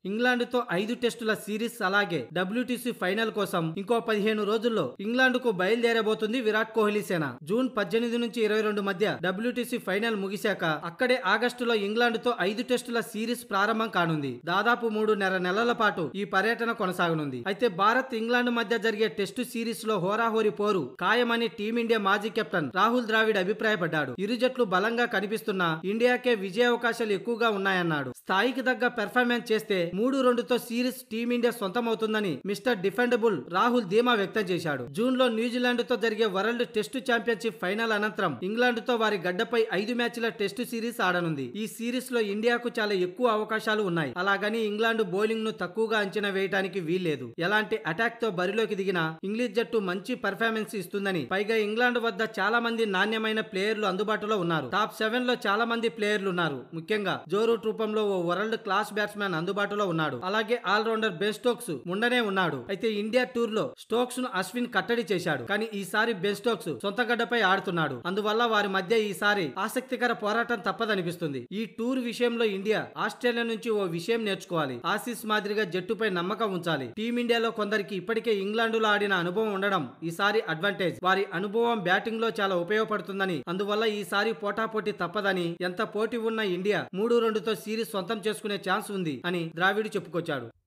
ఇంగ్లాండ్తో ఐదు టెస్టుల సిరీస్ అలాగే డబ్ల్యూటీసీ ఫైనల్ కోసం ఇంకో పదిహేను రోజుల్లో ఇంగ్లాండ్కు బయలుదేరబోతుంది విరాట్ కోహ్లీ సేన జూన్ పద్దెనిమిది నుంచి ఇరవై రెండు మధ్య డబ్ల్యూటీసీ ఫైనల్ ముగిశాక అక్కడే ఆగస్టులో ఇంగ్లాండ్తో ఐదు టెస్టుల సిరీస్ ప్రారంభం కానుంది దాదాపు మూడున్నర నెలల పాటు ఈ పర్యటన కొనసాగనుంది అయితే భారత్ ఇంగ్లాండ్ మధ్య జరిగే టెస్టు సిరీస్ లో హోరాహోరీ పోరు ఖాయమని టీమిండియా మాజీ కెప్టెన్ రాహుల్ ద్రావిడ్ అభిప్రాయపడ్డాడు ఇరు జట్లు బలంగా కనిపిస్తున్నా ఇండియాకే విజయ అవకాశాలు ఎక్కువగా ఉన్నాయన్నాడు స్థాయికి తగ్గ పెర్ఫార్మెన్స్ చేస్తే మూడు రెండుతో సిరీస్ టీమిండియా సొంతమవుతుందని మిస్టర్ డిఫెండబుల్ రాహుల్ ధీమా వ్యక్తం చేశాడు జూన్ లో న్యూజిలాండ్ తో జరిగే వరల్డ్ టెస్టు ఛాంపియన్షిప్ ఫైనల్ అనంతరం ఇంగ్లాండ్ తో వారి గడ్డపై ఐదు మ్యాచ్ల టెస్టు సిరీస్ ఆడనుంది ఈ సిరీస్ లో ఇండియాకు చాలా ఎక్కువ అవకాశాలు ఉన్నాయి అలాగని ఇంగ్లాండ్ బౌలింగ్ ను తక్కువగా అంచనా వేయడానికి వీల్లేదు ఎలాంటి అటాక్ తో బరిలోకి దిగిన ఇంగ్లీష్ జట్టు మంచి పెర్ఫార్మెన్స్ ఇస్తుందని పైగా ఇంగ్లాండ్ వద్ద చాలా మంది నాణ్యమైన ప్లేయర్లు అందుబాటులో ఉన్నారు టాప్ సెవెన్ లో చాలా మంది ప్లేయర్లు ఉన్నారు ముఖ్యంగా జో రూట్ రూపంలో ఓ వరల్డ్ క్లాస్ బ్యాట్స్మెన్ అందుబాటులో ఉన్నాడు అలాగే ఆల్ రౌండర్ బెన్ స్టోక్స్ ఉండనే ఉన్నాడు అయితే ఇండియా టూర్ లో స్టోక్స్ ను అశ్విన్ కట్టడి చేశాడు కానీ ఈసారి బెన్ స్టోక్స్ సొంత గడ్డపై ఆడుతున్నాడు అందువల్ల వారి మధ్య ఈసారి ఆసక్తికర పోరాటం తప్పదనిపిస్తుంది ఈ టూర్ విషయంలో ఇండియా ఆస్ట్రేలియా నుంచి ఓ విషయం నేర్చుకోవాలి ఆసీస్ మాదిరిగా జట్టుపై నమ్మకం ఉంచాలి టీమిండియాలో కొందరికి ఇప్పటికే ఇంగ్లాండ్ లో ఆడిన అనుభవం ఉండడం ఈసారి అడ్వాంటేజ్ వారి అనుభవం బ్యాటింగ్ లో చాలా ఉపయోగపడుతుందని అందువల్ల ఈసారి పోటాపోటీ తప్పదని ఎంత పోటీ ఉన్న ఇండియా మూడు రెండుతో సిరీస్ సొంతం చేసుకునే ఛాన్స్ ఉంది అని ద్రావిడ్ చెప్పుకొచ్చాడు